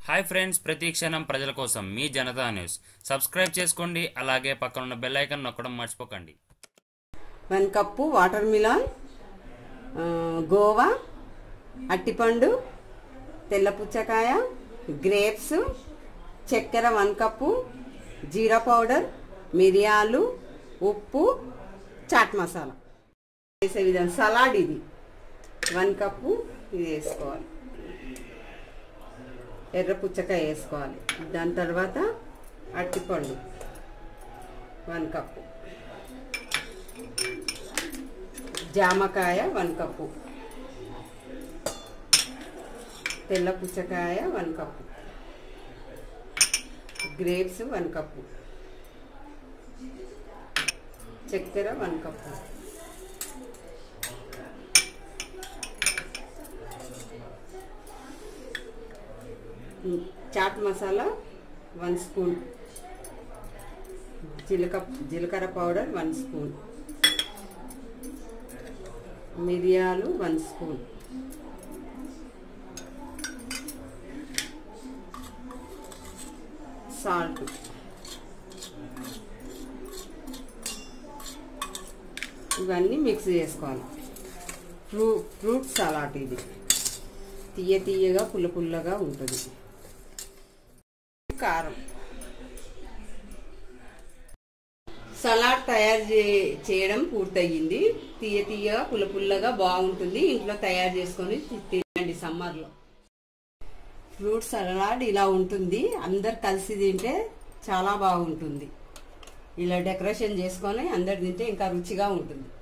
hi friends ప్రతి క్షణం ప్రజల కోసం మీ జనతా న్యూస్ సబ్స్క్రైబ్ చేసుకోండి అలాగే పక్కనున్న బెల్ ఐకాన్ నొక్కడం మర్చిపోకండి వన్ కప్పు వాటర్ మిలాన్ ఆ, గోవా అట్టిపండు తెల్ల పుచ్చకాయ గ్రేప్స్ చక్కెర వన్ కప్పు జీరా పౌడర్ మిరియాలు ఉప్పు చాట్ మసాలా వేసే విధానం సలాడ్ ఇది వన్ కప్పు ఇది వేసుకోవాలి ఎర్ర పుచ్చకాయ వేసుకోవాలి దాని తర్వాత అట్టిపండు వన్ కప్పు జామకాయ వన్ కప్పు తెల్ల పుచ్చకాయ one cup grapes one cup చక్కెర one cup chaat masala one spoon జీలక జీలకర్ర పౌడర్ వన్ స్పూన్ మిరియాలు వన్ స్పూన్ సాల్ట్ ఇవన్నీ మిక్స్ చేసుకోవాలి ఫ్రూ ఫ్రూట్ సలాడ్ ఇది తీయ తీయగా పుల్ల పుల్లగా ఉంటుంది కారం సలాడ్ తయారు చే- చేయడం పూర్తయింది తీయ తీయగా పుల్ల పుల్లగా బాగుంటుంది ఇంట్లో తయారు చేసుకొని తి- తినండి సమ్మర్లో ఫ్రూట్ సలాడ్ ఇలా ఉంటుంది అందరు కలిసి తింటే చాలా బాగుంటుంది ఇలా డెకరేషన్ చేసుకొని అందరు తింటే ఇంకా రుచిగా ఉంటుంది